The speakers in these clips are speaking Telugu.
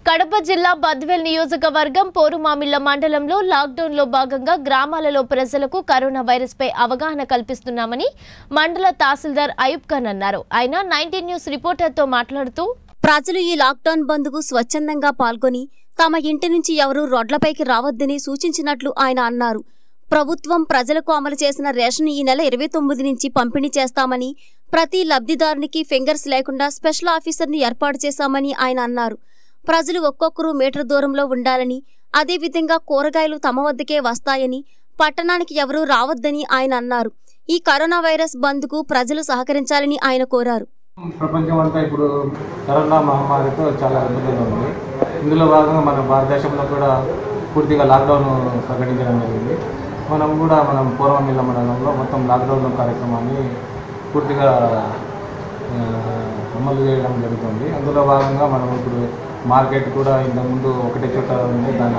కడప జిల్లా బద్వేల్ నియోజకవర్గం పోరుమామిళ్ల మండలంలో లాక్డౌన్లో భాగంగా గ్రామాలలో ప్రజలకు కరోనా వైరస్పై అవగాహన కల్పిస్తున్నామని మండల తహసీల్దార్ అయూబ్ ఖాన్ అన్నారు ఆయన నైన్టీన్ న్యూస్ రిపోర్టర్తో మాట్లాడుతూ ప్రజలు ఈ లాక్డౌన్ బంద్కు స్వచ్ఛందంగా పాల్గొని తమ ఇంటి నుంచి ఎవరూ రోడ్లపైకి రావద్దని సూచించినట్లు ఆయన అన్నారు ప్రభుత్వం ప్రజలకు అమలు చేసిన రేషన్ ఈ నెల ఇరవై తొమ్మిది నుంచి పంపిణీ చేస్తామని ప్రతి లబ్ధిదారునికి ఫింగర్స్ లేకుండా స్పెషల్ ఆఫీసర్ని ఏర్పాటు చేశామని ఆయన అన్నారు ప్రజలు ఒక్కొక్కరు మీటర్ దూరంలో ఉండాలని అదేవిధంగా కూరగాయలు తమ వద్దకే వస్తాయని పట్టణానికి ఎవరూ రావద్దని ఆయన అన్నారు ఈ కరోనా వైరస్ బంద్కు ప్రజలు సహకరించాలని ఆయన కోరారు ప్రపంచం అంతా ఇప్పుడు కరోనా మహమ్మారితో చాలా ఇబ్బందిగా ఉంది ఇందులో భాగంగా మన భారతదేశంలో కూడా పూర్తిగా లాక్డౌన్ ప్రకటించడం జరిగింది మనం కూడా మనం పూర్వమిల్ల మండలంలో మొత్తం లాక్డౌన్ కార్యక్రమాన్ని పూర్తిగా ఆ, అమలు చేయడం జరుగుతుంది అందులో భాగంగా మనం ఇప్పుడు మార్కెట్ కూడా ఇంతకుముందు ఒకటే చోట ఉంది దాన్ని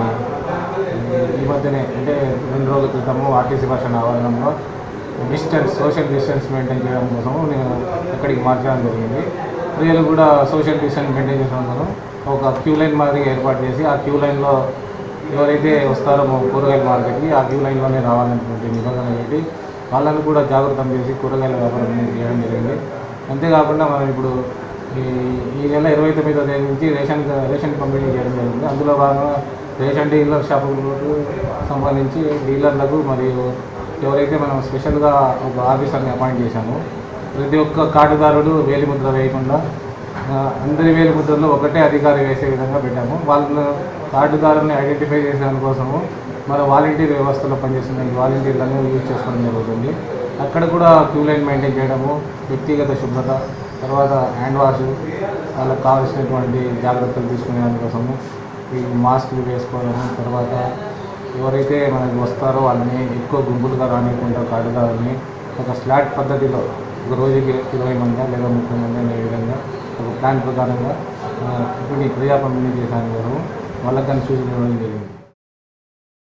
ఈ మధ్యనే అంటే రెండు రోజుల క్రితము ఆర్టీసీ బస్ స్టాండ్ ఆవరణంలో డిస్టెన్స్ సోషల్ డిస్టెన్స్ మెయింటైన్ చేయడం కోసము నేను అక్కడికి మార్చడం జరిగింది ప్రజలు కూడా సోషల్ డిస్టెన్స్ మెయింటైన్ చేయడం కోసం ఒక క్యూ లైన్ మాదిరిగా ఏర్పాటు చేసి ఆ క్యూ లైన్లో ఎవరైతే వస్తారో మా కూరగాయల మార్కెట్కి ఆ క్యూ లైన్లోనే రావాలనేటువంటి నిబంధన పెట్టి వాళ్ళని కూడా జాగృతం చేసి కూరగాయల వ్యాపారం చేయడం జరిగింది అంతేకాకుండా మనం ఇప్పుడు ఈ ఈ నెల ఇరవై తొమ్మిదో తేదీ నుంచి రేషన్ రేషన్ పంపిణీ చేయడం జరిగింది అందులో భాగంగా రేషన్ డీలర్ షాపులకు సంబంధించి డీలర్లకు మరియు ఎవరైతే మనం స్పెషల్గా ఒక ఆఫీసర్ని అపాయింట్ చేశామో ప్రతి ఒక్క కార్డుదారుడు వేలిముద్ర వేయకుండా ఆ, అందరి వేలి ముద్రలో ఒకటే అధికారి వేసే విధంగా పెట్టాము వాళ్ళ కార్డుదారుని ఐడెంటిఫై చేసే దానికోసము మన వాలంటీర్ వ్యవస్థలో పనిచేస్తున్న ఈ వాలంటీర్లను యూజ్ చేసుకోవడం జరుగుతుంది అక్కడ కూడా క్యూ లైన్ మెయింటైన్ చేయడము వ్యక్తిగత శుభ్రత తర్వాత హ్యాండ్ వాష్ వాళ్ళకి కావాల్సినటువంటి జాగ్రత్తలు తీసుకునే దానికోసము ఈ మాస్కులు వేసుకోవడము తర్వాత ఎవరైతే మనకి వస్తారో వాళ్ళని ఎక్కువ గుంపులుగా రానియకుండా కార్డుదారుని ఒక స్లాట్ పద్ధతిలో ఒక రోజుకి ఇరవై మంది లేదా ముప్పై మంది అనే విధంగా ఒక ప్లాన్ ప్రకారంగా ఆ, పంపిణీ ప్రజా పంపిణీ చేశాను వాళ్ళకి కానీ సూచన ఇవ్వడం జరిగింది